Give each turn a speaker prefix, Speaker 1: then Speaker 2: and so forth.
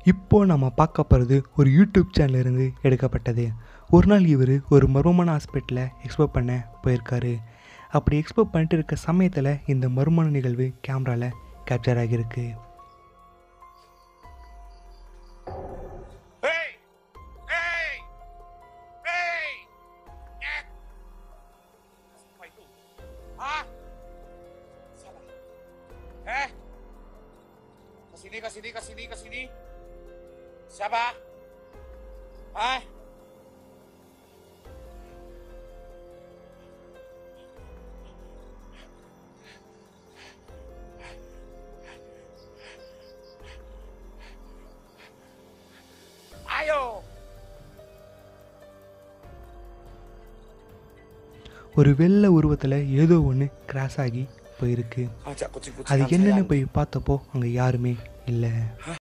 Speaker 1: இப்போ நம்ம பார்க்க போகிறது ஒரு யூடியூப் சேனல்ல இருந்து எடுக்கப்பட்டது ஒரு நாள் இவர் ஒரு மர்மமான ஹாஸ்பிட்டலில் எக்ஸ்போ பண்ண போயிருக்காரு அப்படி எக்ஸ்போ பண்ணிட்டு இருக்க சமயத்தில் இந்த மர்மமான நிகழ்வு கேமராவில் கேப்சர் ஆகியிருக்கு
Speaker 2: Hey! Hey! Hey! Eh! Apa itu? Hah? Salah. Eh? Kesini, kesini, kesini, kesini. Siapa? Hah? Ayo!
Speaker 1: ஒரு வெள்ளை உருவத்தில் ஏதோ ஒன்று கிராஸ் ஆகி போயிருக்கு
Speaker 2: Ajak kucing-kucingan
Speaker 1: அது என்னன்னு
Speaker 2: saya.
Speaker 1: போய் பார்த்தப்போ அங்கே யாருமே இல்லை
Speaker 2: Hah?